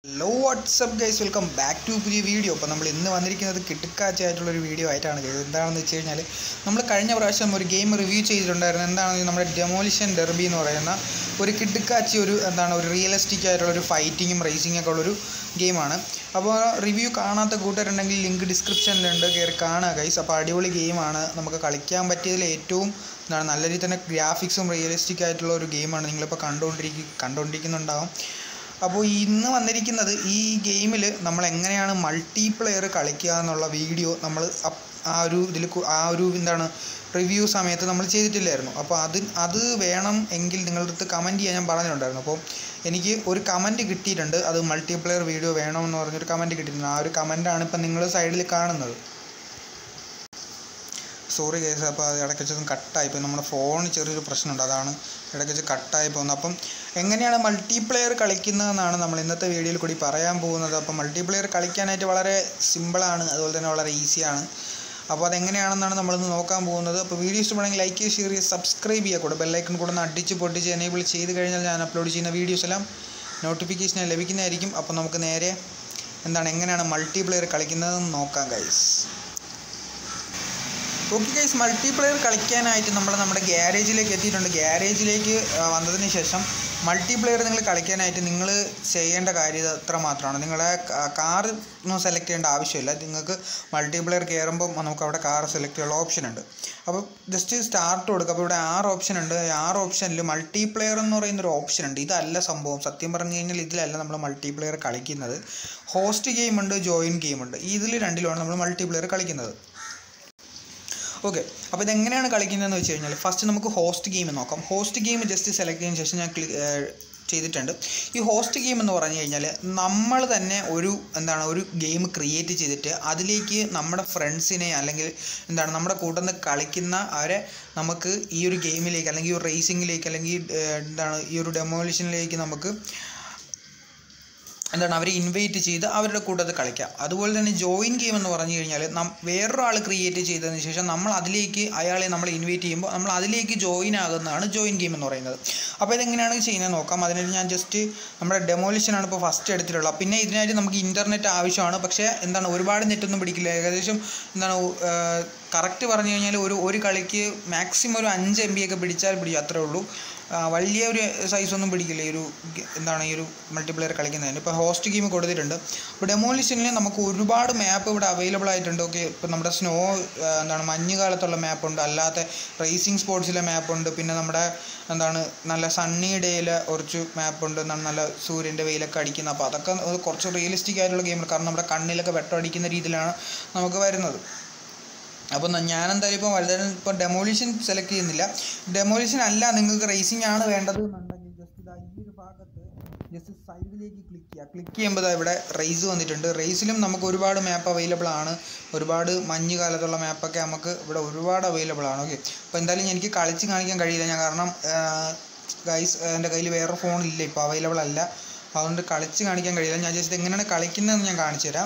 Hello what's up guys welcome back to പുതിയ video അപ്പോൾ നമ്മൾ ഇന്ന് വന്നിരിക്കുന്നത് കിട്ടുക്കാച്ചായിട്ടുള്ളൊരു വീഡിയോ ആയിട്ടാണ് guys. എന്താണെന്ന് വെച്ച് കഴിഞ്ഞാൽ നമ്മൾ കഴിഞ്ഞ പ്രാവശ്യം ഒരു ഗെയിം റിവ്യൂ ചെയ്തിട്ടുണ്ടായിരുന്നു എന്താണ് നമ്മുടെ ഡെമോലിഷൻ ഡെർബി എന്ന് പറയുന്ന ഒരു കിട്ടുക്കാച്ചി ഒരു എന്താണ് ഒരു റിയലിസ്റ്റിക് ആയിട്ടുള്ള ഒരു ഫൈറ്റിങ്ങും റേസിംഗ് ഒക്കെ ഉള്ളൊരു ഗെയിമാണ് അപ്പോൾ റിവ്യൂ കാണാത്ത കൂട്ടുകാരുണ്ടെങ്കിൽ ലിങ്ക് ഡിസ്ക്രിപ്ഷനിലുണ്ട് കയറി കാണുക ഗൈസ് അപ്പോൾ അടിപൊളി ഗെയിമാണ് നമുക്ക് കളിക്കാൻ പറ്റിയതിൽ ഏറ്റവും എന്താണ് നല്ല രീതിയിൽ തന്നെ ഗ്രാഫിക്സും റിയലിസ്റ്റിക് ആയിട്ടുള്ള ഒരു ഗെയിമാണ് നിങ്ങളിപ്പോൾ കണ്ടുകൊണ്ടിരിക്കുക കണ്ടുകൊണ്ടിരിക്കുന്നുണ്ടാവും അപ്പോൾ ഇന്ന് വന്നിരിക്കുന്നത് ഈ ഗെയിമിൽ നമ്മൾ എങ്ങനെയാണ് മൾട്ടിപ്ലെയർ കളിക്കുക എന്നുള്ള വീഡിയോ നമ്മൾ അപ്പ് ആ ഒരു ഇതിൽ കു- ആ ഒരു എന്താണ് റിവ്യൂ സമയത്ത് നമ്മൾ ചെയ്തിട്ടില്ലായിരുന്നു അപ്പോൾ അത് അത് വേണം എങ്കിൽ നിങ്ങളുടെ അടുത്ത് കമൻറ്റ് ചെയ്യാൻ ഞാൻ പറഞ്ഞിട്ടുണ്ടായിരുന്നു അപ്പോൾ എനിക്ക് ഒരു കമൻറ്റ് കിട്ടിയിട്ടുണ്ട് അത് മൾട്ടിപ്ലെയർ വീഡിയോ വേണമെന്ന് പറഞ്ഞൊരു കമൻറ്റ് കിട്ടിയിട്ടുണ്ട് ആ ഒരു കമൻറ്റാണ് ഇപ്പം നിങ്ങൾ സൈഡിൽ കാണുന്നത് സോറി കേസ് അപ്പോൾ അത് ഇടയ്ക്ക് വെച്ചതും കട്ടായിപ്പോയി നമ്മുടെ ഫോണിന് ചെറിയൊരു പ്രശ്നമുണ്ട് അതാണ് ഇടയ്ക്ക് വെച്ച് കട്ടായി പോകുന്നത് അപ്പം എങ്ങനെയാണ് മൾട്ടിപ്ലെയർ കളിക്കുന്നതെന്നാണ് നമ്മൾ ഇന്നത്തെ വീഡിയോയിൽ കൂടി പറയാൻ പോകുന്നത് അപ്പം മൾട്ടിപ്ലെയർ കളിക്കാനായിട്ട് വളരെ സിമ്പിളാണ് അതുപോലെ തന്നെ വളരെ ഈസിയാണ് അപ്പോൾ അതെങ്ങനെയാണെന്നാണ് നമ്മളിന്ന് നോക്കാൻ പോകുന്നത് അപ്പോൾ വീഡിയോ ഇഷ്ടപ്പെടുമെങ്കിൽ ലൈക്ക് ചെയ്യുക ഷെയർ ചെയ്യുക സബ്സ്ക്രൈബ് ചെയ്യുക കൂടെ ബെല്ലൈക്കൺ കൂടെ ഒന്ന് അടിച്ച് പൊട്ടിച്ച് എനേബിൾ ചെയ്ത് കഴിഞ്ഞാൽ ഞാൻ അപ്ലോഡ് ചെയ്യുന്ന വീഡിയോസ് എല്ലാം നോട്ടിഫിക്കേഷൻ ലഭിക്കുന്നതായിരിക്കും അപ്പോൾ നമുക്ക് നേരെ എന്താണ് എങ്ങനെയാണ് മൾട്ടിപ്ലെയർ കളിക്കുന്നതെന്ന് നോക്കാം ഗൈസ് ഓക്കെ ഗൈസ് മൾട്ടിപ്ലെയർ കളിക്കാനായിട്ട് നമ്മൾ നമ്മുടെ ഗ്യാരേജിലേക്ക് എത്തിയിട്ടുണ്ട് ഗ്യാരേജിലേക്ക് വന്നതിന് ശേഷം മൾട്ടിപ്ലെയർ നിങ്ങൾ കളിക്കാനായിട്ട് നിങ്ങൾ ചെയ്യേണ്ട കാര്യം ഇത് അത്ര മാത്രമാണ് നിങ്ങളെ കാർ ഒന്നും സെലക്ട് ചെയ്യേണ്ട ആവശ്യമില്ല നിങ്ങൾക്ക് മൾട്ടിപ്ലെയർ കയറുമ്പോൾ നമുക്ക് അവിടെ കാർ സെലക്ട് ചെയ്യാനുള്ള ഓപ്ഷൻ ഉണ്ട് അപ്പോൾ ജസ്റ്റ് സ്റ്റാർട്ട് കൊടുക്കുക അപ്പോൾ ഇവിടെ ആറ് ഓപ്ഷൻ ഉണ്ട് ഈ ആറ് ഓപ്ഷനിൽ മൾട്ടിപ്ലെയർ എന്ന് പറയുന്ന ഒരു ഓപ്ഷൻ ഉണ്ട് ഇതല്ല സംഭവം സത്യം പറഞ്ഞു കഴിഞ്ഞാൽ ഇതിലല്ല നമ്മൾ മൾട്ടിപ്ലെയർ കളിക്കുന്നത് ഹോസ്റ്റ് ഗെയിം ഉണ്ട് ജോയിൻ ഗെയിം ഉണ്ട് ഇതിൽ രണ്ടിലുമാണ് നമ്മൾ മൾട്ടിപ്ലെയർ കളിക്കുന്നത് ഓക്കെ അപ്പോൾ ഇതെങ്ങനെയാണ് കളിക്കുന്നതെന്ന് വെച്ച് കഴിഞ്ഞാൽ ഫസ്റ്റ് നമുക്ക് ഹോസ്റ്റ് ഗെയിം നോക്കാം ഹോസ്റ്റ് ഗെയിം ജസ്റ്റ് സെലക്ട് ചെയ്തതിന് ശേഷം ഞാൻ ക്ലി ചെയ്തിട്ടുണ്ട് ഈ ഹോസ്റ്റ് ഗെയിം എന്ന് പറഞ്ഞു കഴിഞ്ഞാൽ നമ്മൾ തന്നെ ഒരു എന്താണ് ഒരു ഗെയിം ക്രിയേറ്റ് ചെയ്തിട്ട് അതിലേക്ക് നമ്മുടെ ഫ്രണ്ട്സിനെ അല്ലെങ്കിൽ എന്താണ് നമ്മുടെ കൂട്ടുന്ന കളിക്കുന്ന അവരെ നമുക്ക് ഈ ഒരു ഗെയിമിലേക്ക് അല്ലെങ്കിൽ ഈ ഒരു റേസിങ്ങിലേക്ക് അല്ലെങ്കിൽ ഏഹ്, എന്താണ് ഈ ഒരു ഡെമോളിഷനിലേക്ക് നമുക്ക് എന്താണ് അവരെ ഇൻവൈറ്റ് ചെയ്ത് അവരുടെ കൂട്ടത്തിൽ കളിക്കാം അതുപോലെ തന്നെ ജോയിൻ ഗെയിം എന്ന് പറഞ്ഞു കഴിഞ്ഞാൽ നം വേറൊരാൾ ക്രിയേറ്റ് ചെയ്തതിന് ശേഷം നമ്മൾ അതിലേക്ക് അയാളെ നമ്മൾ ഇൻവൈറ്റ് ചെയ്യുമ്പോൾ നമ്മൾ അതിലേക്ക് ജോയിൻ ആകുന്നതാണ് ജോയിൻ ഗെയിം എന്ന് പറയുന്നത് അപ്പോൾ ഇതെങ്ങനെയാണ് ചെയ്യുന്നത് നോക്കാം അതിനായിട്ട് ഞാൻ ജസ്റ്റ് നമ്മുടെ ഡെമോളിഷനാണ് ഇപ്പോൾ ഫസ്റ്റ് എടുത്തിട്ടുള്ളത് പിന്നെ ഇതിനായിട്ട് നമുക്ക് ഇൻ്റർനെറ്റ് ആവശ്യമാണ് പക്ഷേ എന്താണ് ഒരുപാട് നെറ്റൊന്നും പിടിക്കില്ല ഏകദേശം എന്താണ് കറക്റ്റ് പറഞ്ഞു കഴിഞ്ഞാൽ ഒരു ഒരു കളിക്ക് മാക്സിമം ഒരു അഞ്ച് എം ബി ഒക്കെ പിടിച്ചാൽ പിടിക്കും അത്രേ ഉള്ളൂ ആ, വലിയ ഒരു സൈസൊന്നും പിടിക്കില്ല ഈ ഒരു ഗ- എന്താണ് ഈ ഒരു മൾട്ടിപ്ലെയർ കളിക്കുന്നതിന് ഇപ്പോൾ ഹോസ്റ്റ് ഗെയിം കൊടുത്തിട്ടുണ്ട് അപ്പോൾ ഡെമോളിഷനിൽ നമുക്ക് ഒരുപാട് മാപ്പ് ഇവിടെ അവൈലബിൾ ആയിട്ടുണ്ട് ഓക്കെ ഇപ്പോൾ നമ്മുടെ സ്നോ എന്താണ് മഞ്ഞുകാലത്തുള്ള മാപ്പുണ്ട് അല്ലാത്ത റേസിംഗ് സ്പോർട്സിലെ മാപ്പുണ്ട് പിന്നെ നമ്മുടെ എന്താണ് നല്ല സണ്ണി ഡേയിലെ കുറച്ച് മാപ്പുണ്ട് എന്താണ് നല്ല സൂര്യൻ്റെ വെയിലൊക്കെ അടിക്കുന്ന അപ്പോൾ അതൊക്കെ ഒരു കുറച്ച് റിയലിസ്റ്റിക് ആയിട്ടുള്ള ഗെയിമാണ് കാരണം നമ്മുടെ കണ്ണിലൊക്കെ വെട്ടം അടിക്കുന്ന രീതിയിലാണ് നമുക്ക് വരുന്നത് അപ്പോൾ ന- ഞാൻ എന്തായാലും ഇപ്പോൾ വലുതായിട്ട് ഇപ്പോൾ ഡെമോളിഷൻ സെലക്ട് ചെയ്യുന്നില്ല ഡെമോളിഷൻ അല്ല നിങ്ങൾക്ക് റേസിംഗ് ആണ് വേണ്ടത് എന്നുണ്ടെങ്കിൽ ജസ്റ്റ് ഇതാ ഈ ഒരു ഭാഗത്ത് ജസ്റ്റ് സൈഡിലേക്ക് ക്ലിക്ക് ചെയ്യുക ക്ലിക്ക് ചെയ്യുമ്പോൾ ദാ ഇവിടെ റേസ് വന്നിട്ടുണ്ട് റേസിലും നമുക്ക് ഒരുപാട് മാപ്പ് അവൈലബിൾ ആണ് ഒരുപാട് മഞ്ഞ് കാലത്തുള്ള മാപ്പൊക്കെ നമുക്ക് ഇവിടെ ഒരുപാട് അവൈലബിൾ ആണ് ഓക്കെ അപ്പോൾ എന്തായാലും എനിക്ക് കളിച്ച് കാണിക്കാൻ കഴിയില്ല ഞാൻ കാരണം ഗൈസ് എൻ്റെ കയ്യിൽ വേറെ ഫോൺ ഇല്ല ഇപ്പോൾ അവൈലബിൾ അല്ല അതുകൊണ്ട് കളിച്ച് കാണിക്കാൻ കഴിയില്ല ഞാൻ ജസ്റ്റ് എങ്ങനെയാണ് കളിക്കുന്നതെന്ന് ഞാൻ കാണിച്ചു തരാം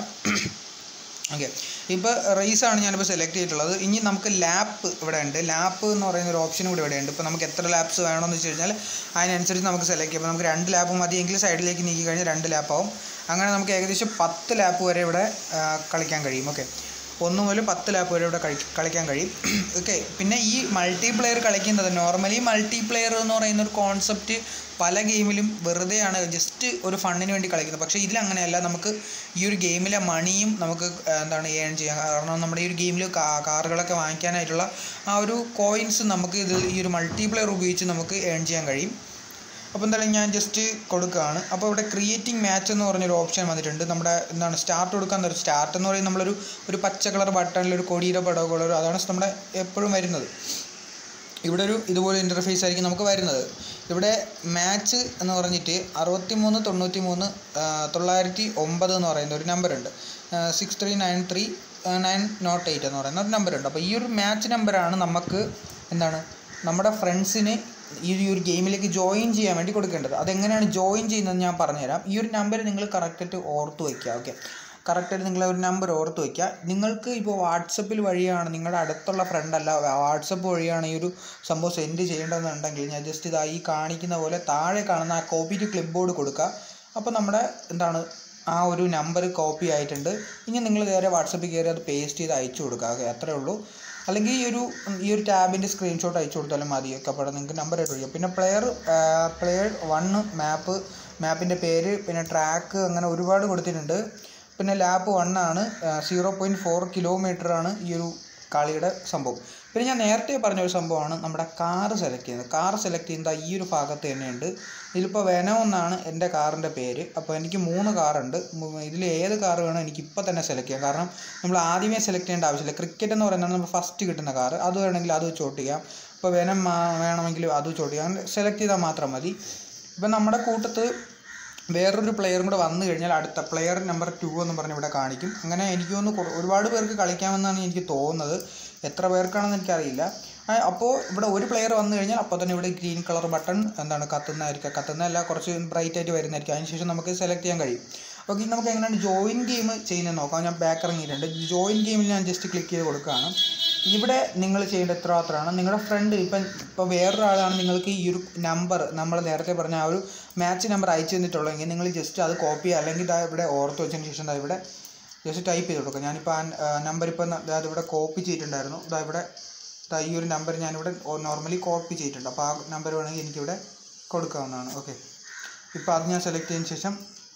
ഓക്കെ ഇപ്പോൾ റേസാണ് ഞാനിപ്പോൾ സെലക്ട് ചെയ്തിട്ടുള്ളത് ഇനി നമുക്ക് ലാപ്പ് ഇവിടെ ഉണ്ട് ലാപ്പ് എന്ന് പറയുന്ന ഒരു ഓപ്ഷൻ കൂടി ഇവിടെ ഉണ്ട് ഇപ്പോൾ നമുക്ക് എത്ര ലാപ്സ് വേണമെന്ന് വെച്ച് കഴിഞ്ഞാൽ അതിനനുസരിച്ച് നമുക്ക് സെലക്ട് ചെയ്യാം അപ്പോൾ നമുക്ക് രണ്ട് ലാപ്പ് മതിയെങ്കിൽ സൈഡിലേക്ക് നീക്കി കഴിഞ്ഞാൽ രണ്ട് ലാപ്പാവും അങ്ങനെ നമുക്ക് ഏകദേശം പത്ത് ലാപ്പ് വരെ ഇവിടെ ആ, കളിക്കാൻ കഴിയും ഓക്കെ ഒന്ന് മുതൽ പത്ത് ലാപ്പ് വരെ ഇവിടെ കളി കളിക്കാൻ കഴിയും ഓക്കെ പിന്നെ ഈ മൾട്ടിപ്ലെയർ കളിക്കുന്നത് നോർമലി മൾട്ടിപ്ലെയർ എന്ന് പറയുന്ന ഒരു കോൺസെപ്റ്റ് പല ഗെയിമിലും വെറുതെയാണ് ജസ്റ്റ് ഒരു ഫണ്ണിന് വേണ്ടി കളിക്കുന്നത് പക്ഷേ ഇതിൽ അങ്ങനെയല്ല നമുക്ക് ഈ ഒരു ഗെയിമിലെ മണിയും നമുക്ക് ആ, എന്താണ് ഏൺ ചെയ്യാം കാരണം നമ്മുടെ ഈ ഒരു ഗെയിമിൽ കാറുകളൊക്കെ വാങ്ങിക്കാനായിട്ടുള്ള ആ ഒരു കോയിൻസ് നമുക്ക് ഇത് ഈ ഒരു മൾട്ടിപ്ലെയർ ഉപയോഗിച്ച് നമുക്ക് ഏൺ ചെയ്യാൻ കഴിയും അപ്പോൾ എന്തായാലും ഞാൻ ജസ്റ്റ് കൊടുക്കുകയാണ് അപ്പോൾ ഇവിടെ ക്രിയേറ്റിംഗ് മാച്ച് എന്ന് പറഞ്ഞൊരു ഓപ്ഷൻ വന്നിട്ടുണ്ട് നമ്മുടെ എന്താണ് സ്റ്റാർട്ട് കൊടുക്കാൻ ഒരു സ്റ്റാർട്ട് എന്ന് പറയുന്നത് നമ്മളൊരു ഒരു പച്ച കളർ ബട്ടണിൽ ഒരു കൊടിയുടെ പടമൊക്കെ ഉള്ള ഒരു അതാണ് നമ്മുടെ എപ്പോഴും വരുന്നത് ഇവിടെ ഒരു ഇതുപോലെ ഇൻ്റർഫേസ് ആയിരിക്കും നമുക്ക് വരുന്നത് ഇവിടെ മാച്ച് എന്ന് പറഞ്ഞിട്ട് അറുപത്തി മൂന്ന് തൊണ്ണൂറ്റി മൂന്ന് തൊള്ളായിരത്തി ഒമ്പത് എന്ന് പറയുന്ന ഒരു നമ്പർ ഉണ്ട് six three nine three nine nought eight എന്ന് പറയുന്ന ഒരു നമ്പർ ഉണ്ട് അപ്പോൾ ഈ ഒരു മാച്ച് നമ്പറാണ് നമുക്ക് എന്താണ് നമ്മുടെ ഫ്രണ്ട്സിന് ഈ ഒരു ഗെയിമിലേക്ക് ജോയിൻ ചെയ്യാൻ വേണ്ടി കൊടുക്കേണ്ടത് അതെങ്ങനെയാണ് ജോയിൻ ചെയ്യുന്നത് ഞാൻ പറഞ്ഞുതരാം ഈ ഒരു നമ്പർ നിങ്ങൾ കറക്റ്റായിട്ട് ഓർത്ത് വയ്ക്കുക ഓക്കെ കറക്റ്റായിട്ട് നിങ്ങൾ ഒരു നമ്പർ ഓർത്ത് വയ്ക്കുക നിങ്ങൾക്ക് ഇപ്പോൾ വാട്സപ്പിൽ വഴിയാണ് നിങ്ങളുടെ അടുത്തുള്ള ഫ്രണ്ട് അല്ല വാട്സപ്പ് വഴിയാണ് ഈ ഒരു സംഭവം സെൻഡ് ചെയ്യേണ്ടതെന്നുണ്ടെങ്കിൽ ഞാൻ ജസ്റ്റ് ഇതാ ഈ കാണിക്കുന്ന പോലെ താഴെ കാണുന്ന ആ കോപ്പി ടു ക്ലിപ്പ് ബോർഡ് കൊടുക്കുക അപ്പോൾ നമ്മുടെ എന്താണ് ആ ഒരു നമ്പർ കോപ്പി ആയിട്ടുണ്ട് ഇനി നിങ്ങൾ നേരെ വാട്സപ്പിൽ കയറി അത് പേസ്റ്റ് ചെയ്ത് അയച്ചു കൊടുക്കുക ഓക്കെ അത്രേ ഉള്ളൂ അല്ലെങ്കിൽ ഈ ഒരു ഈ ഒരു ടാബിൻ്റെ സ്ക്രീൻഷോട്ട് അയച്ചു കൊടുത്താലും മതി ഒക്കെ അപ്പോൾ നിങ്ങൾക്ക് നമ്പർ ആയിട്ട് വിളിക്കാം പിന്നെ പ്ലെയർ പ്ലെയർ വണ്ണ് മാപ്പ് മാപ്പിൻ്റെ പേര് പിന്നെ ട്രാക്ക് അങ്ങനെ ഒരുപാട് കൊടുത്തിട്ടുണ്ട് പിന്നെ ലാപ്പ് വൺ ആണ് സീറോ പോയിൻറ്റ് ഫോർ കിലോമീറ്റർ ആണ് ഈ ഒരു കളിയുടെ സംഭവം പിന്നെ ഞാൻ നേരത്തെ പറഞ്ഞ ഒരു സംഭവമാണ് നമ്മുടെ കാറ് സെലക്ട് ചെയ്യുന്നത് കാർ സെലക്ട് ചെയ്യുന്നത് ഈ ഒരു ഭാഗത്ത് തന്നെയുണ്ട് ഇതിലിപ്പോൾ വെനം എന്നാണ് എൻ്റെ കാറിൻ്റെ പേര് അപ്പോൾ എനിക്ക് മൂന്ന് കാറുണ്ട് ഇതിൽ ഏത് കാർ വേണം എനിക്ക് ഇപ്പോൾ തന്നെ സെലക്ട് ചെയ്യാം കാരണം നമ്മൾ ആദ്യമേ സെലക്ട് ചെയ്യേണ്ട ആവശ്യമില്ല ക്രിക്കറ്റ് എന്ന് പറയുന്നത് നമ്മൾ ഫസ്റ്റ് കിട്ടുന്ന കാർ അത് വേണമെങ്കിൽ അത് വെച്ച് ഓട്ടിക്കാം ഇപ്പോൾ വെനം വേണമെങ്കിൽ അത് വെച്ച് ഓട്ടിക്കാം സെലക്ട് ചെയ്താൽ മാത്രം മതി ഇപ്പം നമ്മുടെ കൂട്ടത്ത് വേറൊരു പ്ലെയറും കൂടെ വന്നു കഴിഞ്ഞാൽ അടുത്ത പ്ലെയർ നമ്പർ ടു എന്ന് പറഞ്ഞ് ഇവിടെ കാണിക്കും അങ്ങനെ എനിക്ക് തോന്നുന്നു ഒരുപാട് പേർക്ക് കളിക്കാമെന്നാണ് എനിക്ക് തോന്നുന്നത് എത്ര പേർക്കാണെന്ന് എനിക്കറിയില്ല അപ്പോൾ ഇവിടെ ഒരു പ്ലെയർ വന്നു കഴിഞ്ഞാൽ അപ്പോൾ തന്നെ ഇവിടെ ഗ്രീൻ കളർ ബട്ടൺ എന്താണ് കത്തുന്നതായിരിക്കും കത്തുന്നതല്ല കുറച്ച് ബ്രൈറ്റ് ആയിട്ട് വരുന്നതായിരിക്കും അതിനുശേഷം നമുക്ക് സെലക്ട് ചെയ്യാൻ കഴിയും ഓക്കെ നമുക്ക് എങ്ങനെയാണ് ജോയിൻ ഗെയിം ചെയ്യുന്നത് നോക്കാം ഞാൻ ബാക്ക് ഇറങ്ങിയിട്ടുണ്ട് ജോയിൻ ഗെയിമിൽ ഞാൻ ജസ്റ്റ് ക്ലിക്ക് ചെയ്ത് കൊടുക്കുകയാണ് ഇവിടെ നിങ്ങൾ ചെയ്യേണ്ട എത്ര മാത്രമാണ് നിങ്ങളുടെ ഫ്രണ്ട് ഇപ്പം ഇപ്പോൾ വേറൊരാളാണ് നിങ്ങൾക്ക് ഈ ഒരു നമ്പർ നമ്മൾ നേരത്തെ പറഞ്ഞ ആ ഒരു മാച്ച് നമ്പർ അയച്ചു തന്നിട്ടുള്ളതെങ്കിൽ നിങ്ങൾ ജസ്റ്റ് അത് കോപ്പി അല്ലെങ്കിൽ ഇതാ ഇവിടെ ഓർത്ത് വെച്ചതിന് ശേഷം ഇതാ ഇവിടെ ജസ്റ്റ് ടൈപ്പ് ചെയ്ത് കൊടുക്കുക ഞാനിപ്പോൾ ആ നമ്പർ ഇപ്പോൾ അതായത് ഇവിടെ കോപ്പി ചെയ്തിട്ടുണ്ടായിരുന്നു ഇതാ ഇവിടെ ദാ ഈ ഒരു നമ്പർ ഞാനിവിടെ നോർമലി കോപ്പി ചെയ്തിട്ടുണ്ട് അപ്പോൾ ആ നമ്പർ വേണമെങ്കിൽ എനിക്കിവിടെ കൊടുക്കാവുന്നതാണ് ഓക്കെ ഇപ്പോൾ അത് ഞാൻ സെലക്ട് ചെയ്തതിന് ശേഷം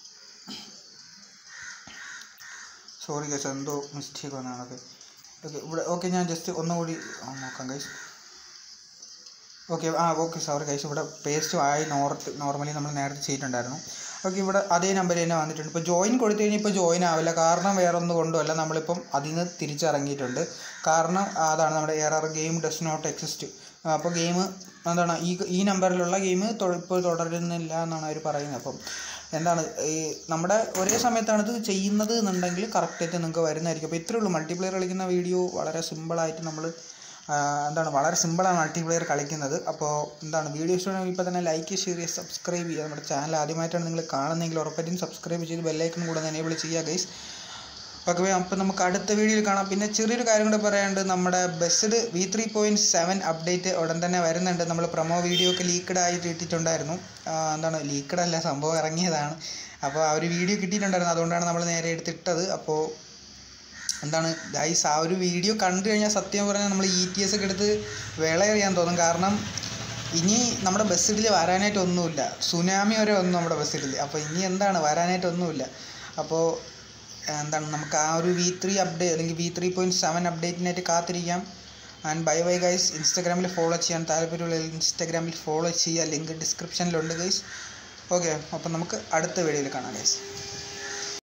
സോറി ഗൈസ് എന്തോ മിസ്റ്റേക്ക് വന്നതാണ് ഓക്കെ ഓക്കെ ഇവിടെ ഓക്കെ ഞാൻ ജസ്റ്റ് ഒന്നുകൂടി നോക്കാം ഗൈസ് ഓക്കെ ആ ഓക്കെ സോറി ഗൈസ് ഇവിടെ പേസ്റ്റ് ആയി നോർത്ത് നോർമലി നമ്മൾ നേരത്തെ ചെയ്തിട്ടുണ്ടായിരുന്നു ഓക്കെ ഇവിടെ അതേ നമ്പർ തന്നെ വന്നിട്ടുണ്ട് ഇപ്പോൾ ജോയിൻ കൊടുത്തു കഴിഞ്ഞാൽ ഇപ്പോൾ ജോയിൻ ആവില്ല കാരണം വേറെ ഒന്നും കൊണ്ടുമല്ല നമ്മളിപ്പം അതിൽ നിന്ന് തിരിച്ചിറങ്ങിയിട്ടുണ്ട് കാരണം അതാണ് നമ്മുടെ error game does not exist അപ്പോൾ ഗെയിം എന്താണ് ഈ ഈ നമ്പറിലുള്ള ഗെയിം ഇപ്പോൾ തുടരുന്നില്ല എന്നാണ് അവർ പറയുന്നത് അപ്പം എന്താണ് ഈ നമ്മുടെ ഒരേ സമയത്താണ് ഇത് ചെയ്യുന്നത് എന്നുണ്ടെങ്കിൽ കറക്റ്റായിട്ട് നിങ്ങൾക്ക് വരുന്നതായിരിക്കും അപ്പോൾ ഇത്രയേ ഉള്ളൂ മൾട്ടിപ്ലെയർ കളിക്കുന്ന വീഡിയോ വളരെ സിമ്പിളായിട്ട് നമ്മൾ എന്താണ് വളരെ സിമ്പിളാണ് മൾട്ടിപ്ലെയർ കളിക്കുന്നത് അപ്പോൾ എന്താണ് വീഡിയോ ഇഷ്ടമാണെങ്കിൽ ഇപ്പോൾ തന്നെ ലൈക്ക് ഷെയർ ചെയ്യുക സബ്സ്ക്രൈബ് ചെയ്യുക നമ്മുടെ ചാനൽ ആദ്യമായിട്ടാണ് നിങ്ങൾ കാണുന്നതെങ്കിൽ ഉറപ്പായിട്ടും സബ്സ്ക്രൈബ് ചെയ്ത് ബെല്ലൈക്കൺ കൂടെ എനേബിൾ ചെയ്യുക ഗൈസ് ഓക്കെ അപ്പോൾ നമുക്ക് അടുത്ത വീഡിയോയിൽ കാണാം പിന്നെ ചെറിയൊരു കാര്യം കൂടെ പറയാനുണ്ട് നമ്മുടെ ബെസ്ഡ് V three point seven update ഉടൻ തന്നെ വരുന്നുണ്ട് നമ്മൾ പ്രൊമോ വീഡിയോ ഒക്കെ ലീക്ക്ഡ് ആയിട്ട് ഇട്ടിട്ടുണ്ടായിരുന്നു എന്താണ് ലീക്ക്ഡ് അല്ല സംഭവം ഇറങ്ങിയതാണ് അപ്പോൾ ആ ഒരു വീഡിയോ കിട്ടിയിട്ടുണ്ടായിരുന്നു അതുകൊണ്ടാണ് നമ്മൾ നേരെ എടുത്തിട്ടത് അപ്പോൾ എന്താണ് ഗൈസ് ആ ഒരു വീഡിയോ കണ്ടു കഴിഞ്ഞാൽ സത്യം പറഞ്ഞാൽ നമ്മൾ ഇ ടി എസ് ഒക്കെ എടുത്ത് വിളയറിയാൻ തോന്നും കാരണം ഇനി നമ്മുടെ ബസ്സിൽ വരാനായിട്ടൊന്നുമില്ല സുനാമി വരെ വന്നു നമ്മുടെ ബസ്സിൽ അപ്പോൾ ഇനി എന്താണ് വരാനായിട്ടൊന്നുമില്ല അപ്പോൾ എന്താണ് നമുക്ക് ആ ഒരു വി ത്രീ അപ്ഡേറ്റ് അല്ലെങ്കിൽ വി ത്രീ പോയിൻറ്റ് സെവൻ അപ്ഡേറ്റിനായിട്ട് കാത്തിരിക്കാം ആൻഡ് ബൈ ബൈ ഗൈസ് ഇൻസ്റ്റാഗ്രാമിൽ ഫോളോ ചെയ്യാൻ താല്പര്യമുള്ള ഇൻസ്റ്റാഗ്രാമിൽ ഫോളോ ചെയ്യുക ലിങ്ക് ഡിസ്ക്രിപ്ഷനിലുണ്ട് ഗൈസ് ഓക്കെ അപ്പം നമുക്ക് അടുത്ത വീഡിയോയിൽ കാണാം ഗൈസ്